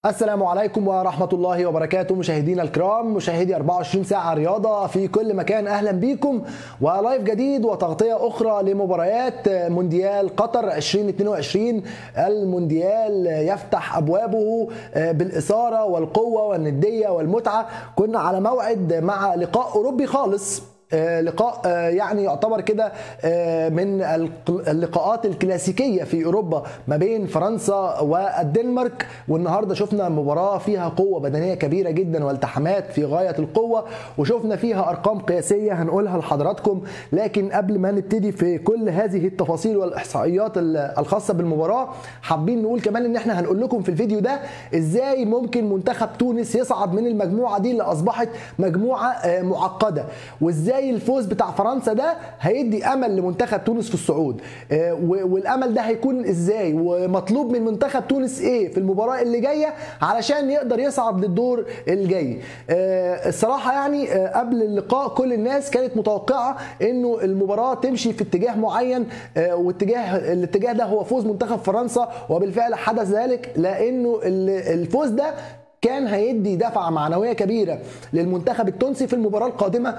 السلام عليكم ورحمة الله وبركاته مشاهدينا الكرام مشاهدي 24 ساعة رياضة في كل مكان أهلا بيكم ولايف جديد وتغطية أخرى لمباريات مونديال قطر 2022 المونديال يفتح أبوابه بالإثارة والقوة والندية والمتعة كنا على موعد مع لقاء أوروبي خالص لقاء يعني يعتبر كده من اللقاءات الكلاسيكيه في اوروبا ما بين فرنسا والدنمارك والنهارده شفنا مباراه فيها قوه بدنيه كبيره جدا والتحامات في غايه القوه وشفنا فيها ارقام قياسيه هنقولها لحضراتكم لكن قبل ما نبتدي في كل هذه التفاصيل والاحصائيات الخاصه بالمباراه حابين نقول كمان ان احنا هنقول لكم في الفيديو ده ازاي ممكن منتخب تونس يصعد من المجموعه دي اللي اصبحت مجموعه معقده وازاي ازاي الفوز بتاع فرنسا ده هيدي امل لمنتخب تونس في الصعود والامل ده هيكون ازاي ومطلوب من منتخب تونس ايه في المباراه اللي جايه علشان يقدر يصعد للدور الجاي الصراحه يعني قبل اللقاء كل الناس كانت متوقعه انه المباراه تمشي في اتجاه معين واتجاه الاتجاه ده هو فوز منتخب فرنسا وبالفعل حدث ذلك لانه الفوز ده كان هيدي دفعه معنويه كبيره للمنتخب التونسي في المباراه القادمه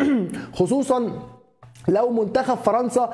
خصوصا لو منتخب فرنسا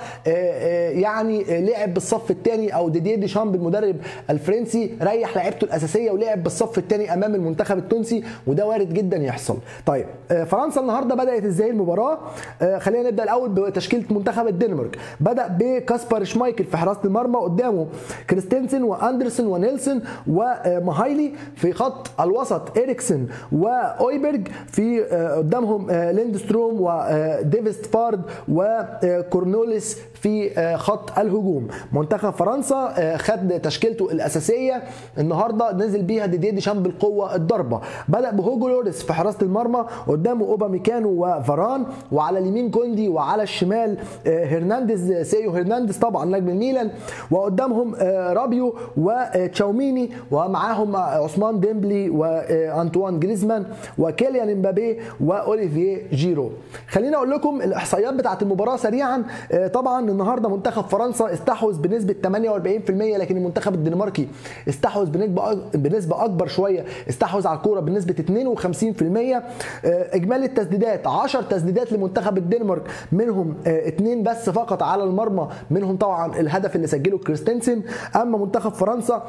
يعني لعب بالصف الثاني او ديديه ديشامب المدرب الفرنسي ريح لعيبته الاساسيه ولعب بالصف الثاني امام المنتخب التونسي وده وارد جدا يحصل. طيب فرنسا النهارده بدات ازاي المباراه؟ خلينا نبدا الاول بتشكيله منتخب الدنمارك، بدا بكاسبر شمايكل في حراسه المرمى قدامه كريستنسن واندرسون ونيلسون ومهايلي في خط الوسط اريكسن واويبرج في قدامهم ليندستروم وديفيست بارد وكورنوليس في خط الهجوم منتخب فرنسا خد تشكيلته الاساسيه النهارده نزل بيها ديديه ديشام بالقوه الضربه بدا بهوجو لوريس في حراسه المرمى قدامه اوبا ميكانو وفاران وعلى اليمين كوندي وعلى الشمال هرنانديز سيو هرنانديز طبعا نجم الميلان وقدامهم رابيو وتشاوميني ومعاهم عثمان ديمبلي وانطوان جريزمان وكيليان امبابي واوليفيه جيرو خليني اقول لكم الاحصائيات بتاعت المباراه سريعا طبعا النهارده منتخب فرنسا استحوذ بنسبه 48% لكن المنتخب الدنماركي استحوذ بنسبه اكبر شويه استحوذ على الكوره بنسبه 52% اجمالي التسديدات 10 تسديدات لمنتخب الدنمارك منهم اثنين بس فقط على المرمى منهم طبعا الهدف اللي سجله كريستنسن اما منتخب فرنسا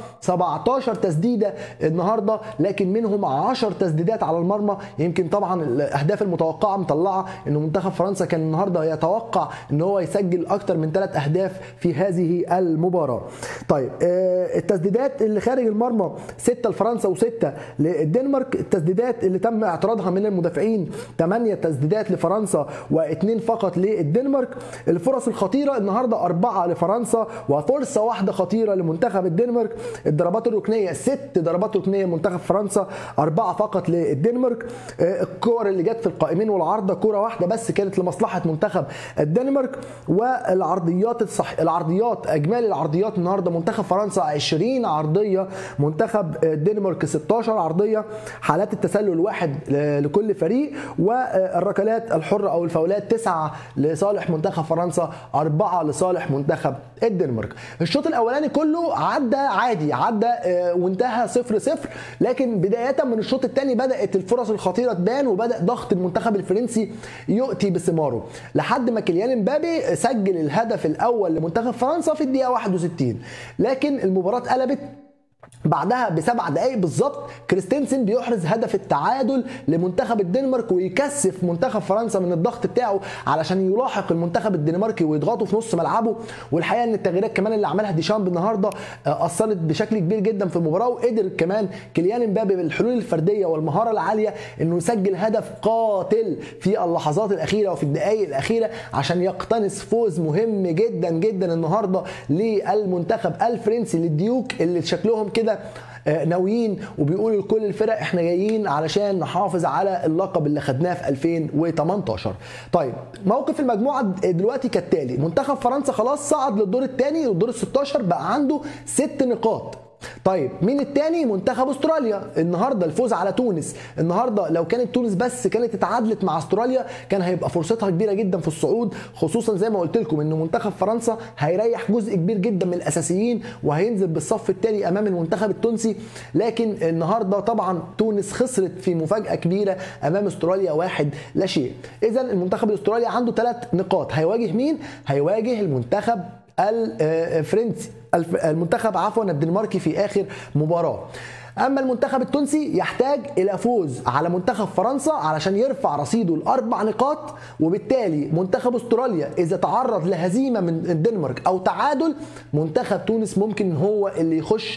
17 تسديده النهارده لكن منهم 10 تسديدات على المرمى يمكن طبعا الاهداف المتوقعه مطلعه ان منتخب فرنسا كان النهارده يتوقع ان هو يسجل اكتر من ثلاث اهداف في هذه المباراه. طيب التسديدات اللي خارج المرمى سته لفرنسا وسته للدنمارك، التسديدات اللي تم اعتراضها من المدافعين ثمانيه تسديدات لفرنسا واثنين فقط للدنمارك. الفرص الخطيره النهارده اربعه لفرنسا وفرصه واحده خطيره لمنتخب الدنمارك. الضربات الركنيه ست ضربات ركنيه منتخب فرنسا اربعه فقط للدنمارك. الكور اللي جت في القائمين والعارضه كوره واحده بس كانت لمصلحه منتخب الدنمارك والعرضيات الصح العرضيات اجمالي العرضيات النهارده منتخب فرنسا 20 عرضيه منتخب الدنمارك 16 عرضيه حالات التسلل واحد لكل فريق والركلات الحره او الفاولات تسعه لصالح منتخب فرنسا اربعه لصالح منتخب الدنمارك الشوط الاولاني كله عدى عادي عدى وانتهى 0 0 لكن بدايه من الشوط الثاني بدات الفرص الخطيره تبان وبدا ضغط المنتخب الفرنسي يؤتي بثماره لحد ما كيليان امبابي سجل الهدف الاول لمنتخب فرنسا في الدقيقه 61 لكن المباراه اتقلبت بعدها بسبع دقائق بالظبط كريستنسن بيحرز هدف التعادل لمنتخب الدنمارك ويكثف منتخب فرنسا من الضغط بتاعه علشان يلاحق المنتخب الدنماركي ويضغطه في نص ملعبه والحقيقه ان التغييرات كمان اللي عملها ديشامب النهارده اثرت بشكل كبير جدا في المباراه وقدر كمان كيليان امبابي بالحلول الفرديه والمهاره العاليه انه يسجل هدف قاتل في اللحظات الاخيره وفي الدقائق الاخيره عشان يقتنص فوز مهم جدا جدا النهارده للمنتخب الفرنسي للديوك اللي شكلهم كده ناويين وبيقولوا لكل الفرق احنا جايين علشان نحافظ على اللقب اللي خدناه في 2018 طيب موقف المجموعه دلوقتي كالتالي منتخب فرنسا خلاص صعد للدور الثاني للدور ال 16 بقى عنده ست نقاط طيب مين التاني منتخب استراليا النهارده الفوز على تونس النهارده لو كانت تونس بس كانت اتعادلت مع استراليا كان هيبقى فرصتها كبيره جدا في الصعود خصوصا زي ما قلت لكم ان منتخب فرنسا هيريح جزء كبير جدا من الاساسيين وهينزل بالصف التالي امام المنتخب التونسي لكن النهارده طبعا تونس خسرت في مفاجاه كبيره امام استراليا واحد لا شيء اذا المنتخب الاسترالي عنده ثلاث نقاط هيواجه مين هيواجه المنتخب الفرنسي المنتخب عفوا الدنماركي في اخر مباراه اما المنتخب التونسي يحتاج الى فوز على منتخب فرنسا علشان يرفع رصيده لاربع نقاط وبالتالي منتخب استراليا اذا تعرض لهزيمه من الدنمارك او تعادل منتخب تونس ممكن هو اللي يخش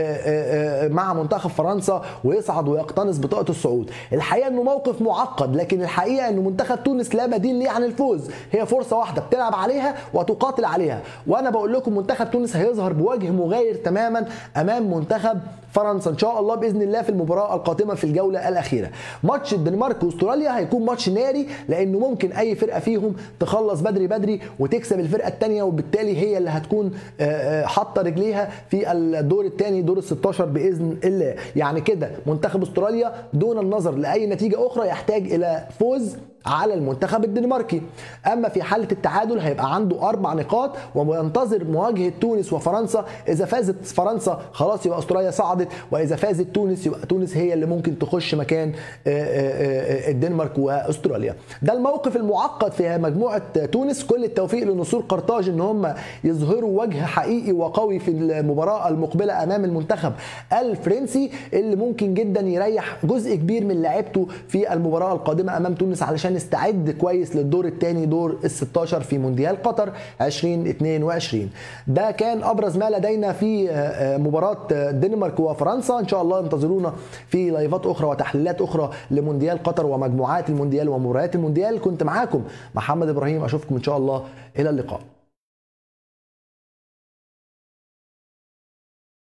مع منتخب فرنسا ويصعد ويقتنص بطاقه الصعود الحقيقه انه موقف معقد لكن الحقيقه انه منتخب تونس لا بديل ليه عن الفوز هي فرصه واحده بتلعب عليها وتقاتل عليها وانا بقول لكم منتخب تونس هيظهر بوجه مغاير تماما امام منتخب فرنسا ان شاء الله باذن الله في المباراه القادمه في الجوله الاخيره ماتش الدنمارك واستراليا هيكون ماتش ناري لانه ممكن اي فرقه فيهم تخلص بدري بدري وتكسب الفرقه الثانيه وبالتالي هي اللي هتكون حاطه رجليها في الدور الثاني دور ال 16 باذن الله يعني كده منتخب استراليا دون النظر لاي نتيجه اخرى يحتاج الى فوز على المنتخب الدنماركي اما في حاله التعادل هيبقى عنده اربع نقاط وينتظر مواجهه تونس وفرنسا اذا فازت فرنسا خلاص يبقى استراليا صعدت واذا فازت تونس يبقى تونس هي اللي ممكن تخش مكان الدنمارك واستراليا ده الموقف المعقد في مجموعه تونس كل التوفيق لنصور قرطاج ان هم يظهروا وجه حقيقي وقوي في المباراه المقبله امام المنتخب الفرنسي اللي ممكن جدا يريح جزء كبير من لعيبته في المباراه القادمه امام تونس علشان نستعد كويس للدور الثاني دور ال 16 في مونديال قطر 2022 ده كان ابرز ما لدينا في مباراه الدنمارك وفرنسا ان شاء الله انتظرونا في لايفات اخرى وتحليلات اخرى لمونديال قطر ومجموعات المونديال ومباريات المونديال كنت معاكم محمد ابراهيم اشوفكم ان شاء الله الى اللقاء